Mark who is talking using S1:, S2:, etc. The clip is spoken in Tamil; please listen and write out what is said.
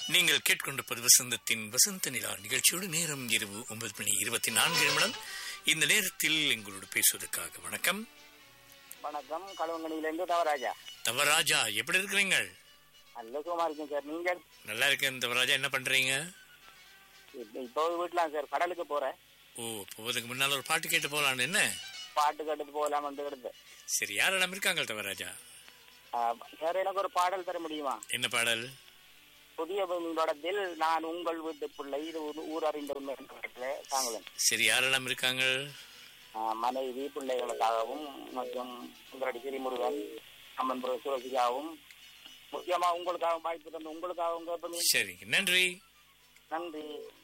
S1: நீங்கள் கேட்கொண்டிருப்பது வசந்தத்தின் வசந்த நிலா நிகழ்ச்சியோடு நேரம் இரவு ஒன்பது மணி இருபத்தி நான்கு நிமிடம் இந்த நேரத்தில் எங்களோடு பேசுவதற்காக வணக்கம்
S2: வணக்கம் களவங்கனியிலேருந்து தவராஜா
S1: தவராஜா எப்படி இருக்கிறீங்க
S2: நல்ல சுகமா இருக்கேன் சார் நீங்கள்
S1: நல்லா இருக்கேன் தவராஜா என்ன பண்றீங்க
S2: இப்ப- இப்போ வீட்டுல சார் கடலுக்கு போறேன்
S1: ஓ போவதுக்கு முன்னால் ஒரு பாட்டு கேட்டு போலான்னு என்ன
S2: பாட்டு கட்டுட்டு போகலாம் வந்து கிடந்து
S1: சரி யாரிடம் இருக்காங்க தவராஜா
S2: வேற எனக்கு ஒரு பாடல் தர முடியுமா
S1: என்ன பாடல்
S2: புதிய பூமி படத்தில் நான் உங்கள் வீட்டு பிள்ளை இது ஊர்- ஊர் அறிந்த உண்மை என்ற பாட்டுல தாங்களேன்
S1: சரி யாரெல்லாம் இருக்காங்க
S2: ஆஹ் மனைவி பிள்ளைகளுக்காகவும் மற்றும் உங்களுடைய சிறிமுருகன் அம்மன் புர சுரசிகாவும் முக்கியமா உங்களுக்காகவும் வாய்ப்பு தந்து உங்களுக்காகவும் கேட்பது
S1: சரி நன்றி
S2: நன்றி